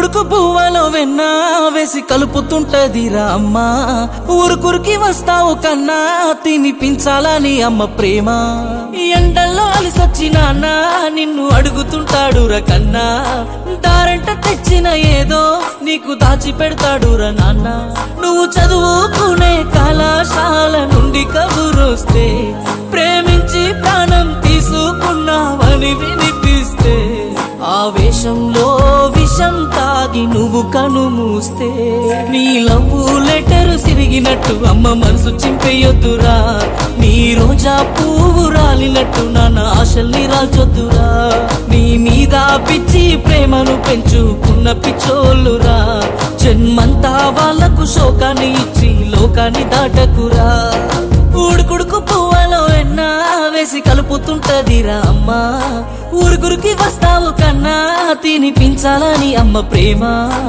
ఉడుకుడుకు బువ్వలో వెన్న వేసి కలుపుతుంటదిరా అమ్మ ఊరుకురికి వస్తావు కన్నా తినిపించాలని అమ్మ ప్రేమ ఎండల్లో అలిసొచ్చి నాన్న నిన్ను అడుగుతుంటాడురా కన్నా దారంట తెచ్చిన ఏదో నీకు దాచి పెడతాడురా నాన్న నువ్వు చదువుకునే కళాశాల నుండి కబురొస్తే ప్రేమించి ప్రాణం తీసుకున్నావని వినిపిస్తే ఆవేశంలో విషం తాగి నువ్వు కను మూస్తే నీ లవ్వు లెటర్ సిరిగినట్టు అమ్మ మనసు చింపేయొద్దురా నీ రోజా పువ్వు రాలినట్టు నాన్న ఆశల్ని రాల్చొద్దురా నీ మీద పిచ్చి ప్రేమను పెంచుకున్న పిచ్చోళ్ళురా జన్మంతా వాళ్ళకు శోకాన్ని ఇచ్చి లోకాన్ని దాటకురా ఊడుకుడుకు పువ్వలో ఎన్న వేసి కలుపుతుంటదిరా అమ్మ ఊరుగురికి వస్తావు కన్నా తినిపించాలని అమ్మ ప్రేమ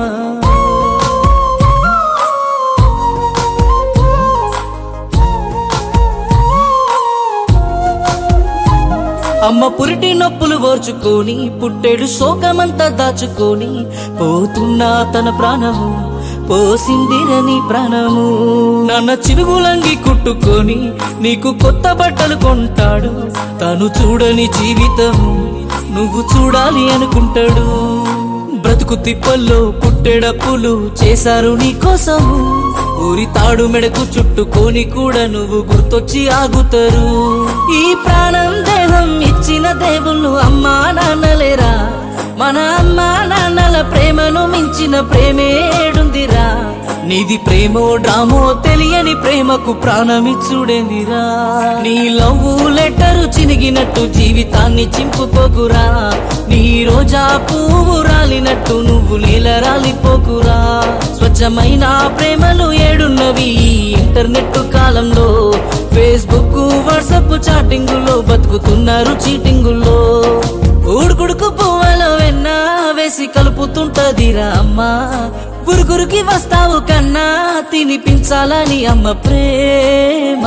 అమ్మ పురిటి నొప్పులు ఓర్చుకొని పుట్టెడు శోకమంతా దాచుకొని పోతున్నా తన ప్రాణము పోసిందిరని ప్రాణము నాన్న చిరుగులంగి కుట్టుకొని నీకు కొత్త బట్టలు కొంటాడు తను చూడని జీవితము నువ్వు చూడాలి అనుకుంటాడు బ్రతుకు తిప్పల్లో పుట్టెడప్పులు చేశారు నీ కోసము ఊరి తాడు మెడకు చుట్టుకొని కూడా నువ్వు గుర్తొచ్చి ఆగుతారు ఈ ప్రాణం దేహం ఇచ్చిన దేవుళ్ళు అమ్మా నాన్నలేరా మన అమ్మా నాన్నల ప్రేమను మించిన ప్రేమేడుందిరా నీది ప్రేమో డ్రామో తెలియని ప్రేమకు ప్రాణమిచ్చుడేందిరా నీ లవ్వు లెటరు చినిగినట్టు జీవితాన్ని చింపుకోకురా నీ రోజా పువ్వు రాలినట్టు నువ్వు నీల రాలిపోకురా స్వచ్ఛమైన ప్రేమలు ఏడున్నవి ఈ ఇంటర్నెట్ కాలంలో ఫేస్బుక్ వాట్సప్ చాటింగులో బతుకుతున్నారు చీటింగుల్లో ఊడుకుడుకు పువ్వలో వెన్న వేసి కలుపుతుంటదిరా అమ్మా గురుగురికి వస్తావు కన్నా తినిపించాలని అమ్మ ప్రేమ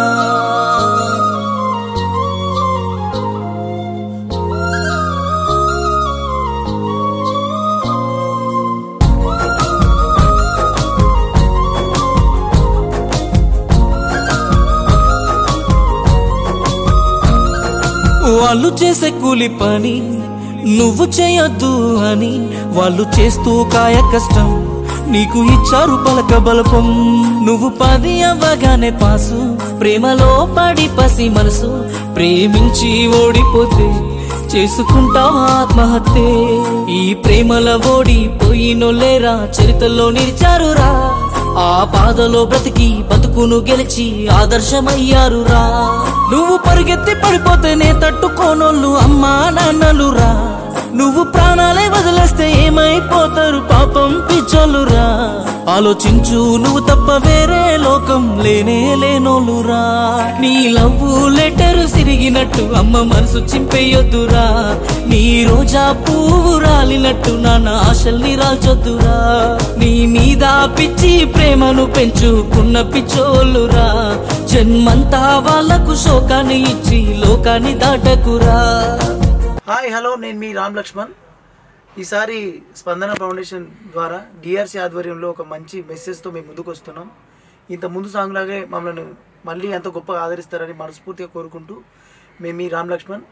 వాళ్ళు చేసే కూలి పని నువ్వు చేయొద్దు అని వాళ్ళు చేస్తూ కాయ కష్టం నీకు ఇచ్చారు పలక బలపం నువ్వు పది అవ్వగానే పాసు ప్రేమలో పడి పసి మనసు ప్రేమించి ఓడిపోతే చేసుకుంటావా ఆత్మహత్య ఈ ప్రేమల ఓడిపోయినోలేరా చరిత్రలో నిలిచారురా ఆ బాధలో బ్రతికి బతుకును గెలిచి ఆదర్శమయ్యారురా నువ్వు పరిగెత్తి పడిపోతేనే తట్టుకోనోళ్ళు అమ్మా నాన్నలురా నువ్వు ప్రాణాలే వదిలేస్తే ఏమైపోతారు పాపం పిచ్చోళ్ళురా ఆలోచించు నువ్వు తప్ప వేరే లోకం లేనే లేనోలురా నీ లవ్వు లెటర్ సిరిగినట్టు అమ్మ మనసు చింపేయొద్దురా నీ రోజా పువ్వు రాలినట్టు నాన్న ఆశల్ని రాల్చొద్దురా నీ మీద పిచ్చి ప్రేమను పెంచుకున్న పిచ్చోళ్ళురా జన్మంతా వాళ్ళకు శోకాన్ని ఇచ్చి లోకాన్ని దాటకురా హాయ్ హలో నేను మీ రామ్ లక్ష్మణ్ ఈసారి స్పందన ఫౌండేషన్ ద్వారా డిఆర్సీ ఆధ్వర్యంలో ఒక మంచి మెసేజ్తో మేము ముందుకు వస్తున్నాం ఇంత ముందు సాంగ్ లాగే మమ్మల్ని మళ్ళీ ఎంతో గొప్పగా ఆదరిస్తారని మనస్ఫూర్తిగా కోరుకుంటూ మేము మీ రామ్ లక్ష్మణ్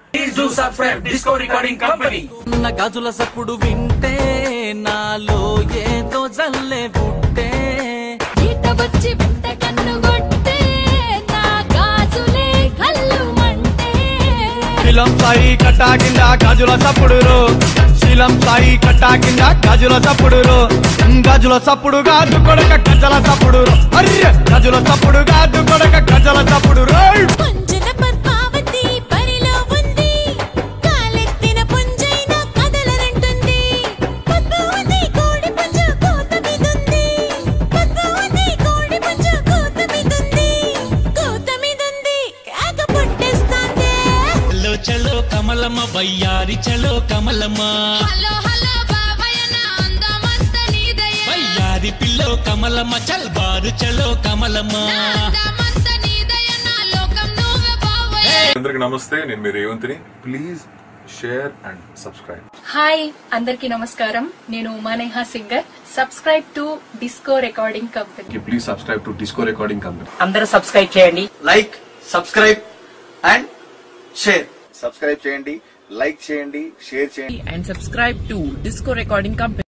నా గాజుల సప్పుడు వింటే నాలో ఏదో జల్లే పుట్టే ఈత వచ్చి వెంట కన్ను కొట్టే నా గాజులే కళ్ళు మంటే శీలం సాయి కట్టా కింద గాజుల చప్పుడు శీలం సాయి కట్టా కింద గాజుల చప్పుడు గాజుల చప్పుడు గాజు కొడక గజల చప్పుడు అర్రె గజుల చప్పుడు గాజు కొడక గజల చప్పుడు రోయ్ పుంజన పద్మావతి పరిలో ఉంది కాలెత్తిన పుంజైన కదలనంటుంది పద్మావతి కోడి పుంజ కోత మీదుంది పద్మావతి కోడి పుంజ కోత మీదుంది కోత మీదుంది కేక పుట్టేస్తాందే చలో చలో కమలమ్మ వయ్యారి చలో కమలమ్మ హలో హలో బాబాయ్ నా అందమంత నీదయే వయ్యారి పిల్లో కమలమ్మ చల్ బారు చలో కమలమ్మ అందమంత నీదయ నా లోకం నువ్వే బావయ్య అందరికి నమస్తే నేను మీ రేవంత్ని please share and subscribe hi అందరికీ నమస్కారం నేను Umaneha singer subscribe to disco recording company please subscribe to disco recording company అందరూ సబ్స్క్రైబ్ చేయండి like subscribe and share subscribe చేయండి లైక్ చేయండి షేర్ చేయండి and subscribe to disco recording company